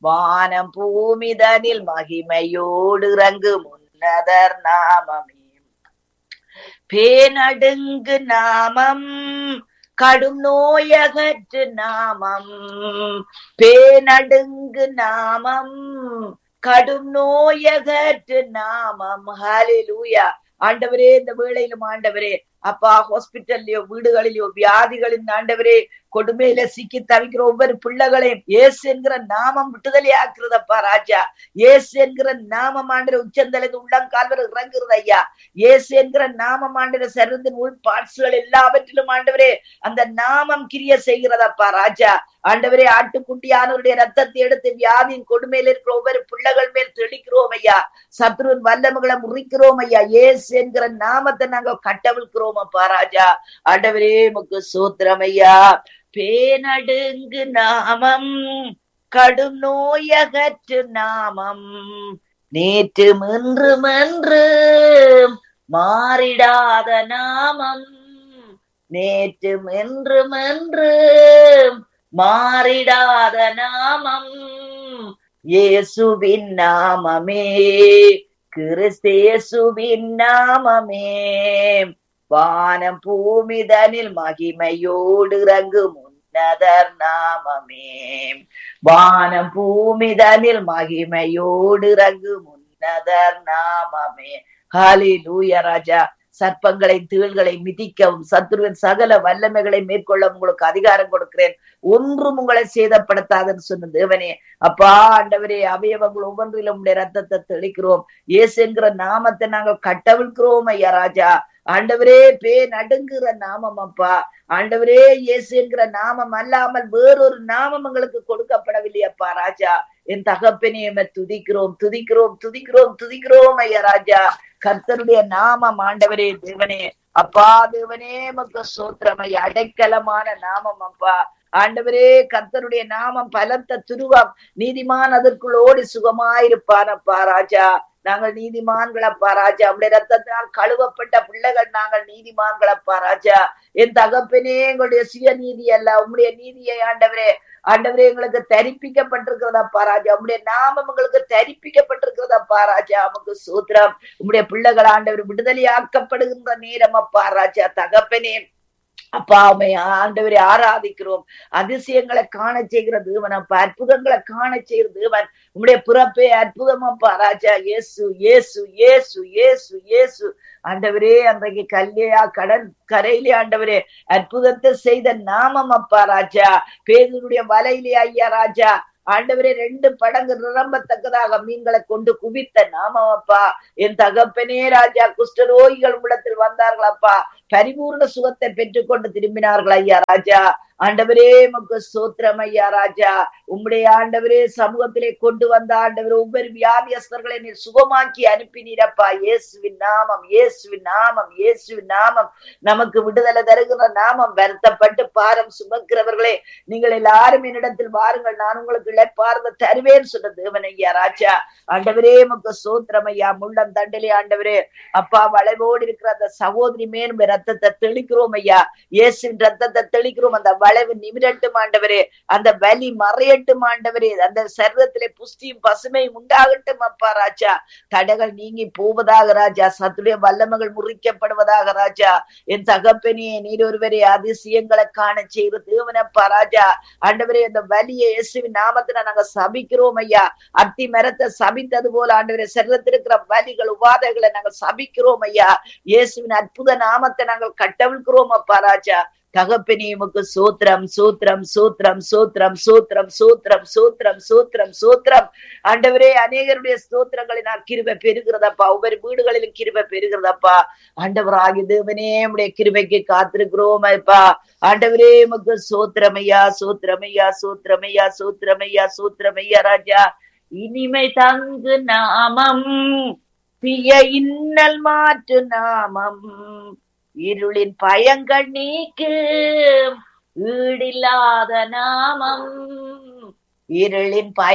வானம் பூமிதனில் மகிமையோடு இறங்கு முன்னதர் நாமமே பேனடுங்கு நாமம் கடும் நோயகற்று நாமம் பேனடுங்கு நாமம் கடும் நோயகற்று நாமம் ஹalleluya ஆண்டவரே இந்த வேளையிலும் ஆண்டவரே அப்பா ஹாஸ்பிட்டல்லயோ வீடுகளிலோ வியாதிகளின் ஆண்டவரே கொடுமையில சிக்கி தவிக்கிற ஒவ்வொரு பிள்ளைகளையும் இயேசு என்கிற நாமம் விட்டுதலை ஆக்குறதப்பா ராஜா இயேசு என்கிற நாமம் ஆண்டவர் உச்சந்தலைந்து உள்ளங்கால்வர் இறங்குறது ஐயா இயேசு என்கிற நாமம் ஆண்டவர் சருந்தின் உள் பார்ட்ஸ்கள் எல்லாவற்றிலும் ஆண்டவரே அந்த நாமம் கிரிய செய்கிறதப்பா ராஜா ஆண்டவரே ஆட்டுக்குட்டியானவருடைய ரத்தத்தை எடுத்து வியாதியின் கொடுமையில இருக்கிற ஒவ்வொரு பிள்ளைகள் மேல் தெளிக்கிறோம் ஐயா சத்ருவின் வல்லமுகளை முறிக்கிறோம் ஐயா இயேசு என்கிற நாமத்தை நாங்க கட்டவிழ்க்கிறோம் அப்பா ராஜா ஆண்டவரே முக்கு சூத்திரம் ஐயா பேனடுங்கு நாமம் கடும் நோயகற்று நாமம் நேற்று மென்று மென்று மாறிடாத நாமம் நேற்று மென்று மென்று மாறிடாத நாமம் இயேசுவின் நாமமே கிறிஸ்தேசுவின் நாமமே வானம் பூமிதனில் மகிமையோடு இறங்கு முன்னதர் நாமமே வானம் பூமிதனில் மகிமையோடு இறங்கு முன்னதர் நாமமே ஹாலி லூய ராஜா சர்ப்பங்களை தீழ்களை மிதிக்கவும் சத்ருவின் சகல வல்லமைகளை மேற்கொள்ள உங்களுக்கு அதிகாரம் கொடுக்கிறேன் ஒன்றும் உங்களை சேதப்படுத்தாதுன்னு சொன்ன தேவனே அப்பா ஆண்டவரே அவயவங்கள் ஒவ்வொன்றிலும் உடைய ரத்தத்தை தெளிக்கிறோம் இயேசு என்கிற நாமத்தை நாங்கள் கட்டவிழ்க்கிறோம் ஐயா ராஜா ஆண்டவரே பே நடுங்குற நாமம் அப்பா ஆண்டவரே இயேசு என்கிற நாமம் அல்லாமல் வேறொரு நாமம் எங்களுக்கு கொடுக்கப்படவில்லை அப்பா ராஜா என் தகப்பனையுமே துதிக்கிறோம் துதிக்கிறோம் துதிக்கிறோம் துதிக்கிறோம் ஐயா ராஜா கர்த்தருடைய நாமம் ஆண்டவரே தேவனே அப்பா தேவனே மக்க சோத்திரமை அடைக்கலமான நாமம் அப்பா ஆண்டவரே கர்த்தருடைய நாமம் பலத்த துருவம் நீதிமான் அதற்குள் ஓடி சுகமாயிருப்பான் அப்பா ராஜா நாங்கள் நீதிமான்களப்பா ராஜா உடைய ரத்தத்தினால் கழுவப்பட்ட பிள்ளைகள் நாங்கள் நீதிமான்களப்பா ராஜா என் தகப்பனே எங்களுடைய சுய நீதி அல்ல உம்முடைய நீதியை ஆண்டவரே ஆண்டவரே எங்களுக்கு தரிப்பிக்கப்பட்டிருக்கிறதப்பா ராஜா உம்முடைய நாமம் எங்களுக்கு தரிப்பிக்கப்பட்டிருக்கிறதப்பா ராஜா நமக்கு சூத்திரம் உம்முடைய பிள்ளைகள் ஆண்டவர் விடுதலையாக்கப்படுகின்ற நேரம் அப்பா ராஜா தகப்பனே அப்பா அம்மை ஆண்டவரை ஆராதிக்கிறோம் அதிசயங்களை காண செய்கிற தேவன் அப்பா அற்புதங்களை காண செய்கிற தேவன் உம்முடைய பிறப்பே அற்புதம் அப்பா ராஜா இயேசு இயேசு இயேசு இயேசு இயேசு ஆண்டவரே அன்றைக்கு கல்லையா கடல் கரையிலே ஆண்டவரே அற்புதத்தை செய்த நாமம் அப்பா ராஜா பேதனுடைய வலையிலே ஐயா ராஜா ஆண்டவரே ரெண்டு படங்கு நிரம்பத்தக்கதாக மீன்களை கொண்டு குவித்த நாமம் அப்பா என் தகப்பனே ராஜா குஷ்டரோகிகள் உம்மிடத்தில் வந்தார்கள் அப்பா பரிபூர்ண சுகத்தை பெற்றுக்கொண்டு திரும்பினார்கள் ஐயா ராஜா ஆண்டவரே மக்கு சோத்திரம் ஐயா ராஜா உம்முடைய ஆண்டவரே சமூகத்திலே கொண்டு வந்த ஆண்டவர் ஒவ்வொரு வியாதியஸ்தர்களை நீர் சுகமாக்கி அனுப்பினீரப்பா இயேசுவின் நாமம் இயேசுவின் நாமம் இயேசுவின் நாமம் நமக்கு விடுதலை தருகிற நாமம் வருத்தப்பட்டு பாரம் சுமக்கிறவர்களே நீங்கள் எல்லாரும் என்னிடத்தில் வாருங்கள் நான் உங்களுக்கு இழைப்பார்ந்த தருவேன் சொன்ன தேவன் ஐயா ராஜா ஆண்டவரே மக்கு சோத்திரம் ஐயா முள்ளம் தண்டிலே ஆண்டவரே அப்பா வளைவோடு இருக்கிற அந்த சகோதரி மேலும் ரத்தத்தை தெளிக்கிறோம் ஐயா இயேசுவின் ரத்தத்தை தெளிக்கிறோம் அந்த வளைவு நிமிரட்டும் ஆண்டவரே அந்த வலி மறையட்டும் ஆண்டவரே அந்த சர்வத்திலே புஷ்டியும் பசுமையும் உண்டாகட்டும் அப்பா ராஜா தடைகள் நீங்கி போவதாக ராஜா சத்துடைய வல்லமைகள் முறிக்கப்படுவதாக ராஜா என் தகப்பனே நீர் ஒருவரே அதிசயங்களை காண செய்கிற தேவனப்பா ராஜா ஆண்டவரே அந்த வலியை இயேசுவின் நாமத்துல நாங்க சபிக்கிறோம் ஐயா அத்தி மரத்தை சபித்தது போல ஆண்டவரே சரீரத்தில் இருக்கிற வலிகள் உபாதைகளை நாங்கள் சபிக்கிறோம் ஐயா இயேசுவின் அற்புத நாமத்தை நாங்கள் கட்டவிழ்கிறோம் அப்பா ராஜா தகப்பனே உமக்கு சூத்திரம் சூத்திரம் சூத்திரம் சூத்திரம் சூத்திரம் சூத்திரம் சூத்திரம் சூத்திரம் சூத்திரம் ஆண்டவரே அநேகருடைய ஸ்தோத்திரங்களை நான் கிருபை பெறுகிறதப்பா ஒவ்வொரு வீடுகளிலும் கிருபை பெறுகிறதப்பா ஆண்டவர் ஆகி தேவனே உடைய கிருபைக்கு காத்திருக்கிறோம் அப்பா ஆண்டவரே உமக்கு சூத்திரமையா சூத்திரமையா சூத்திரமையா சூத்திரமையா சூத்திரமையா ராஜா இனிமை தங்கு நாமம் பிய இன்னல் மாற்று நாமம் இருளின் பயங்கள் நீக்கு ஈடில்லாத நாமம் இருளின் பய